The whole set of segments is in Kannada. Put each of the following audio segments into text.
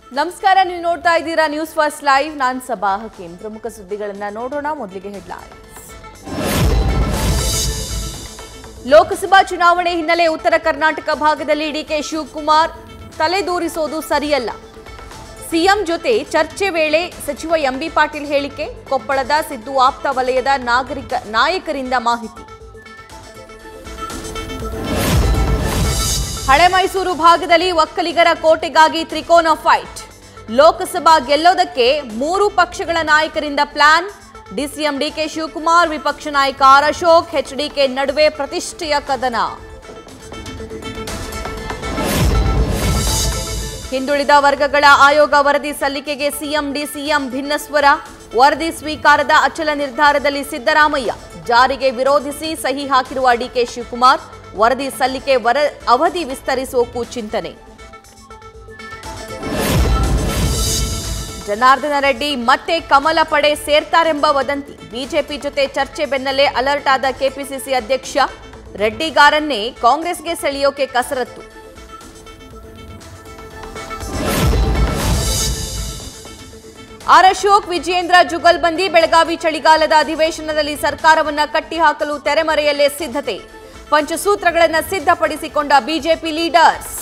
ನಮಸ್ಕಾರ ನೀವು ನೋಡ್ತಾ ಇದ್ದೀರಾ ನ್ಯೂಸ್ ಫಸ್ಟ್ ಲೈವ್ ನಾನ್ ಸಬಾ ಹಕೀಂ ಪ್ರಮುಖ ಸುದ್ದಿಗಳನ್ನ ನೋಡೋಣ ಮೊದಲಿಗೆ ಹೆಡ್ಲೈನ್ಸ್ ಲೋಕಸಭಾ ಚುನಾವಣೆ ಹಿನ್ನೆಲೆ ಉತ್ತರ ಕರ್ನಾಟಕ ಭಾಗದಲ್ಲಿ ಡಿಕೆ ಶಿವಕುಮಾರ್ ತಲೆದೂರಿಸೋದು ಸರಿಯಲ್ಲ ಸಿಎಂ ಜೊತೆ ಚರ್ಚೆ ವೇಳೆ ಸಚಿವ ಎಂಬಿ ಪಾಟೀಲ್ ಹೇಳಿಕೆ ಕೊಪ್ಪಳದ ಸಿದ್ದು ಆಪ್ತ ವಲಯದ ನಾಗರಿಕ ನಾಯಕರಿಂದ ಮಾಹಿತಿ ಹಳೆ ಮೈಸೂರು ಭಾಗದಲ್ಲಿ ಒಕ್ಕಲಿಗರ ಕೋಟೆಗಾಗಿ ತ್ರಿಕೋನ ಫೈಟ್ ಲೋಕಸಭಾ ಗೆಲ್ಲೋದಕ್ಕೆ ಮೂರು ಪಕ್ಷಗಳ ನಾಯಕರಿಂದ ಪ್ಲಾನ್ ಡಿಸಿಎಂ ಡಿಕೆ ಶಿವಕುಮಾರ್ ವಿಪಕ್ಷ ನಾಯಕ ಆರ್ ಅಶೋಕ್ ಎಚ್ಡಿಕೆ ನಡುವೆ ಪ್ರತಿಷ್ಠೆಯ ಕದನ ಹಿಂದುಳಿದ ವರ್ಗಗಳ ಆಯೋಗ ವರದಿ ಸಲ್ಲಿಕೆಗೆ ಸಿಎಂ ಡಿಸಿಎಂ ಭಿನ್ನಸ್ವರ ವರದಿ ಸ್ವೀಕಾರದ ಅಚಲ ನಿರ್ಧಾರದಲ್ಲಿ ಸಿದ್ದರಾಮಯ್ಯ ಜಾರಿಗೆ ವಿರೋಧಿಸಿ ಸಹಿ ಹಾಕಿರುವ ಡಿಕೆ ಶಿವಕುಮಾರ್ ವರದಿ ಸಲ್ಲಿಕೆ ವರ ಅವಧಿ ವಿಸ್ತರಿಸೋಕು ಚಿಂತನೆ ಜನಾರ್ದನ ರೆಡ್ಡಿ ಮತ್ತೆ ಕಮಲ ಪಡೆ ಸೇರ್ತಾರೆಂಬ ವದಂತಿ ಬಿಜೆಪಿ ಜೊತೆ ಚರ್ಚೆ ಬೆನ್ನಲ್ಲೇ ಅಲರ್ಟ್ ಆದ ಕೆಪಿಸಿಸಿ ಅಧ್ಯಕ್ಷ ರೆಡ್ಡಿಗಾರನ್ನೇ ಕಾಂಗ್ರೆಸ್ಗೆ ಸೆಳೆಯೋಕೆ ಕಸರತ್ತು ಆರ್ ಅಶೋಕ್ ವಿಜಯೇಂದ್ರ ಜುಗಲ್ಬಂದಿ ಬೆಳಗಾವಿ ಚಳಿಗಾಲದ ಅಧಿವೇಶನದಲ್ಲಿ ಸರ್ಕಾರವನ್ನ ಕಟ್ಟಿಹಾಕಲು ತೆರೆಮರೆಯಲ್ಲೇ ಸಿದ್ಧತೆ ಪಂಚಸೂತ್ರಗಳನ್ನು ಸಿದ್ಧಪಡಿಸಿಕೊಂಡ ಬಿಜೆಪಿ ಲೀಡರ್ಸ್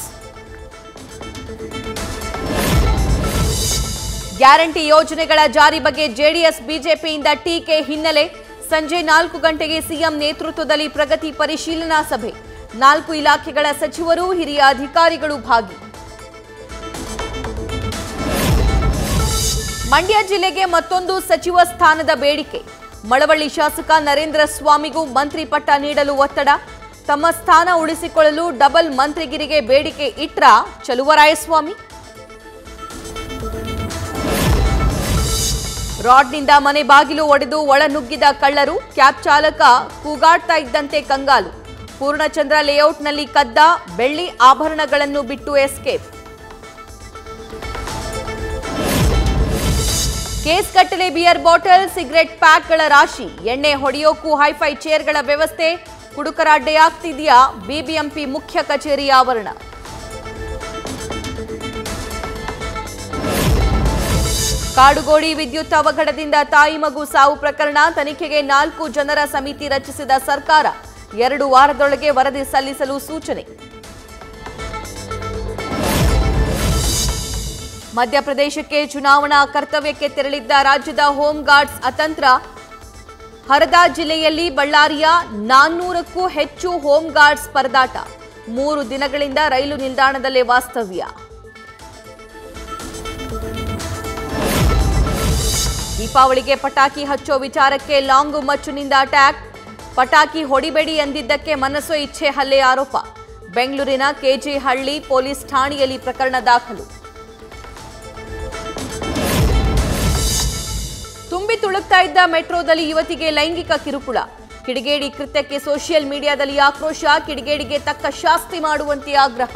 ಗ್ಯಾರಂಟಿ ಯೋಜನೆಗಳ ಜಾರಿ ಬಗ್ಗೆ ಜೆಡಿಎಸ್ ಬಿಜೆಪಿಯಿಂದ ಟೀಕೆ ಹಿನ್ನೆಲೆ ಸಂಜೆ ನಾಲ್ಕು ಗಂಟೆಗೆ ಸಿಎಂ ನೇತೃತ್ವದಲ್ಲಿ ಪ್ರಗತಿ ಪರಿಶೀಲನಾ ಸಭೆ ನಾಲ್ಕು ಇಲಾಖೆಗಳ ಸಚಿವರು ಹಿರಿಯ ಅಧಿಕಾರಿಗಳು ಭಾಗಿ ಮಂಡ್ಯ ಜಿಲ್ಲೆಗೆ ಮತ್ತೊಂದು ಸಚಿವ ಸ್ಥಾನದ ಬೇಡಿಕೆ ಮಳವಳ್ಳಿ ಶಾಸಕ ನರೇಂದ್ರ ಸ್ವಾಮಿಗೂ ಮಂತ್ರಿ ಪಟ್ಟ ನೀಡಲು ಒತ್ತಡ ತಮ್ಮ ಸ್ಥಾನ ಉಳಿಸಿಕೊಳ್ಳಲು ಡಬಲ್ ಮಂತ್ರಿಗಿರಿಗೆ ಬೇಡಿಕೆ ಇಟ್ರ ಚಲುವರಾಯಸ್ವಾಮಿ ರಾಡ್ನಿಂದ ಮನೆ ಬಾಗಿಲು ಒಡೆದು ಒಳ ನುಗ್ಗಿದ ಕಳ್ಳರು ಕ್ಯಾಬ್ ಚಾಲಕ ಕೂಗಾಡ್ತಾ ಇದ್ದಂತೆ ಕಂಗಾಲು ಪೂರ್ಣಚಂದ್ರ ಲೇಔಟ್ನಲ್ಲಿ ಕದ್ದ ಬೆಳ್ಳಿ ಆಭರಣಗಳನ್ನು ಬಿಟ್ಟು ಎಸ್ಕೇಪ್ ಕೇಸ್ ಕಟ್ಟಲೆ ಬಿಯರ್ ಬಾಟಲ್ ಸಿಗರೆಟ್ ಪ್ಯಾಕ್ಗಳ ರಾಶಿ ಎಣ್ಣೆ ಹೊಡೆಯೋಕ್ಕೂ ಹೈಫೈ ಚೇರ್ಗಳ ವ್ಯವಸ್ಥೆ ಕುಡುಕರ ಅಡ್ಡೆಯಾಗ್ತಿದೆಯಾ ಬಿಬಿಎಂಪಿ ಮುಖ್ಯ ಕಚೇರಿ ಆವರಣ ಕಾಡುಗೋಡಿ ವಿದ್ಯುತ್ ಅವಘಡದಿಂದ ತಾಯಿ ಮಗು ಸಾವು ಪ್ರಕರಣ ತನಿಖೆಗೆ ನಾಲ್ಕು ಜನರ ಸಮಿತಿ ರಚಿಸಿದ ಸರ್ಕಾರ ಎರಡು ವಾರದೊಳಗೆ ವರದಿ ಸಲ್ಲಿಸಲು ಸೂಚನೆ ಮಧ್ಯಪ್ರದೇಶಕ್ಕೆ ಚುನಾವಣಾ ಕರ್ತವ್ಯಕ್ಕೆ ತೆರಳಿದ್ದ ರಾಜ್ಯದ ಹೋಂ ಗಾರ್ಡ್ಸ್ ಅತಂತ್ರ ಹರದಾ ಜಿಲ್ಲೆಯಲ್ಲಿ ಬಳ್ಳಾರಿಯ ನಾನ್ನೂರಕ್ಕೂ ಹೆಚ್ಚು ಹೋಂ ಗಾರ್ಡ್ಸ್ ಪರದಾಟ ಮೂರು ದಿನಗಳಿಂದ ರೈಲು ನಿಲ್ದಾಣದಲ್ಲೇ ವಾಸ್ತವ್ಯ ದೀಪಾವಳಿಗೆ ಪಟಾಕಿ ಹಚ್ಚೋ ವಿಚಾರಕ್ಕೆ ಲಾಂಗು ಮಚ್ಚುನಿಂದ ಅಟ್ಯಾಕ್ ಪಟಾಕಿ ಹೊಡಿಬೇಡಿ ಎಂದಿದ್ದಕ್ಕೆ ಮನಸ್ಸೋ ಇಚ್ಛೆ ಹಲ್ಲೆ ಆರೋಪ ಬೆಂಗಳೂರಿನ ಕೆಜಿ ಹಳ್ಳಿ ಪೊಲೀಸ್ ಠಾಣೆಯಲ್ಲಿ ಪ್ರಕರಣ ದಾಖಲು ತುಂಬಿ ತುಳುಕ್ತಾ ಇದ್ದ ಮೆಟ್ರೋದಲ್ಲಿ ಯುವತಿಗೆ ಲೈಂಗಿಕ ಕಿರುಕುಳ ಕಿಡಿಗೇಡಿ ಕೃತ್ಯಕ್ಕೆ ಸೋಷಿಯಲ್ ಮೀಡಿಯಾದಲ್ಲಿ ಆಕ್ರೋಶ ಕಿಡಿಗೇಡಿಗೆ ತಕ್ಕ ಶಾಸ್ತಿ ಮಾಡುವಂತೆ ಆಗ್ರಹ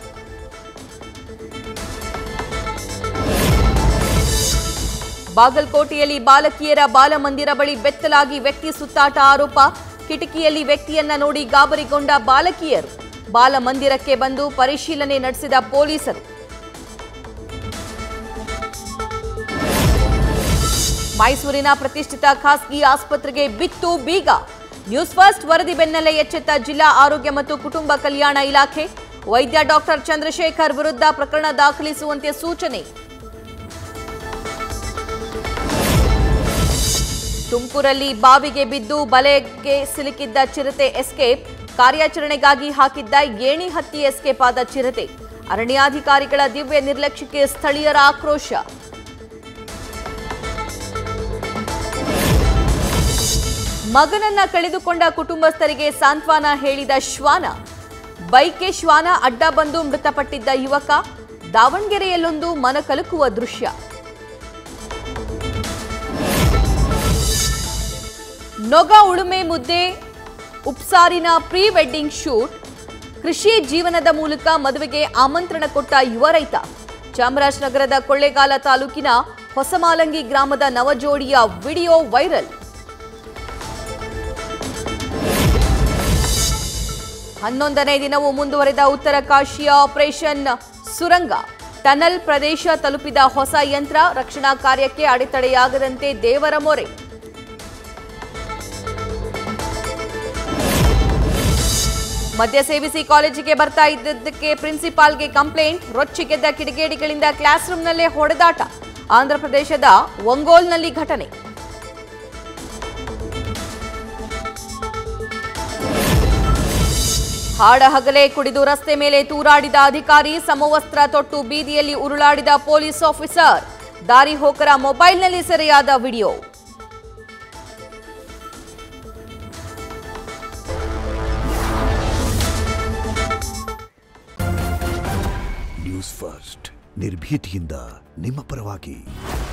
ಬಾಗಲಕೋಟೆಯಲ್ಲಿ ಬಾಲಕಿಯರ ಬಾಲಮಂದಿರ ಬಳಿ ಬೆತ್ತಲಾಗಿ ವ್ಯಕ್ತಿ ಸುತ್ತಾಟ ಆರೋಪ ಕಿಟಕಿಯಲ್ಲಿ ವ್ಯಕ್ತಿಯನ್ನ ನೋಡಿ ಗಾಬರಿಗೊಂಡ ಬಾಲಕಿಯರು ಬಾಲಮಂದಿರಕ್ಕೆ ಬಂದು ಪರಿಶೀಲನೆ ನಡೆಸಿದ ಪೊಲೀಸರು ಮೈಸೂರಿನ ಪ್ರತಿಷ್ಠಿತ ಖಾಸಗಿ ಆಸ್ಪತ್ರೆಗೆ ಬಿತ್ತು ಬೀಗ ನ್ಯೂಸ್ ಫಸ್ಟ್ ವರದಿ ಬೆನ್ನಲ್ಲೇ ಎಚ್ಚೆತ್ತ ಜಿಲ್ಲಾ ಆರೋಗ್ಯ ಮತ್ತು ಕುಟುಂಬ ಕಲ್ಯಾಣ ಇಲಾಖೆ ವೈದ್ಯ ಡಾಕ್ಟರ್ ಚಂದ್ರಶೇಖರ್ ವಿರುದ್ಧ ಪ್ರಕರಣ ದಾಖಲಿಸುವಂತೆ ಸೂಚನೆ ತುಮಕೂರಲ್ಲಿ ಬಾವಿಗೆ ಬಿದ್ದು ಬಲೆಗೆ ಸಿಲುಕಿದ್ದ ಚಿರತೆ ಎಸ್ಕೇಪ್ ಕಾರ್ಯಾಚರಣೆಗಾಗಿ ಹಾಕಿದ್ದ ಏಣಿ ಹತ್ತಿ ಎಸ್ಕೇಪ್ ಆದ ಚಿರತೆ ಅರಣ್ಯಾಧಿಕಾರಿಗಳ ದಿವ್ಯ ನಿರ್ಲಕ್ಷ್ಯಕ್ಕೆ ಸ್ಥಳೀಯರ ಆಕ್ರೋಶ ಮಗನನ್ನ ಕಳೆದುಕೊಂಡ ಕುಟುಂಬಸ್ಥರಿಗೆ ಸಾಂತ್ವನ ಹೇಳಿದ ಶ್ವಾನ ಬೈಕ್ಗೆ ಶ್ವಾನ ಅಡ್ಡ ಬಂದು ಮೃತಪಟ್ಟಿದ್ದ ಯುವಕ ದಾವಣಗೆರೆಯಲ್ಲೊಂದು ಮನಕಲುಕುವ ದೃಶ್ಯ ನೊಗ ಉಳುಮೆ ಮುದ್ದೆ ಉಪ್ಸಾರಿನ ಪ್ರೀ ವೆಡ್ಡಿಂಗ್ ಶೂಟ್ ಕೃಷಿ ಜೀವನದ ಮೂಲಕ ಮದುವೆಗೆ ಆಮಂತ್ರಣ ಕೊಟ್ಟ ಯುವ ರೈತ ಚಾಮರಾಜನಗರದ ಕೊಳ್ಳೇಗಾಲ ತಾಲೂಕಿನ ಹೊಸಮಾಲಂಗಿ ಗ್ರಾಮದ ನವಜೋಡಿಯ ವಿಡಿಯೋ ವೈರಲ್ ಹನ್ನೊಂದನೇ ದಿನವೂ ಮುಂದುವರೆದ ಉತ್ತರ ಕಾಶಿಯ ಆಪರೇಷನ್ ಸುರಂಗ ಟನಲ್ ಪ್ರದೇಶ ತಲುಪಿದ ಹೊಸ ಯಂತ್ರ ರಕ್ಷಣಾ ಕಾರ್ಯಕ್ಕೆ ಅಡೆತಡೆಯಾಗದಂತೆ ದೇವರ ಮೊರೆ ಮದ್ಯ ಸೇವಿಸಿ ಕಾಲೇಜಿಗೆ ಬರ್ತಾ ಇದ್ದದ್ದಕ್ಕೆ ಪ್ರಿನ್ಸಿಪಾಲ್ಗೆ ಕಂಪ್ಲೇಂಟ್ ರೊಚ್ಚಿಗೆದ್ದ ಕಿಡಿಗೇಡಿಗಳಿಂದ ಕ್ಲಾಸ್ ರೂಮ್ನಲ್ಲೇ ಹೊಡೆದಾಟ ಆಂಧ್ರಪ್ರದೇಶದ ಒಂಗೋಲ್ನಲ್ಲಿ ಘಟನೆ ಹಾಡ ಹಗಲೇ ಕುಡಿದು ರಸ್ತೆ ಮೇಲೆ ತೂರಾಡಿದ ಅಧಿಕಾರಿ ಸಮವಸ್ತ್ರ ತೊಟ್ಟು ಬೀದಿಯಲ್ಲಿ ಉರುಳಾಡಿದ ಪೊಲೀಸ್ ಆಫೀಸರ್ ದಾರಿ ಹೋಕರ ಮೊಬೈಲ್ನಲ್ಲಿ ಸೆರೆಯಾದ ವಿಡಿಯೋ ನ್ಯೂಸ್ ಫಸ್ಟ್ ನಿರ್ಭೀತಿಯಿಂದ ನಿಮ್ಮ ಪರವಾಗಿ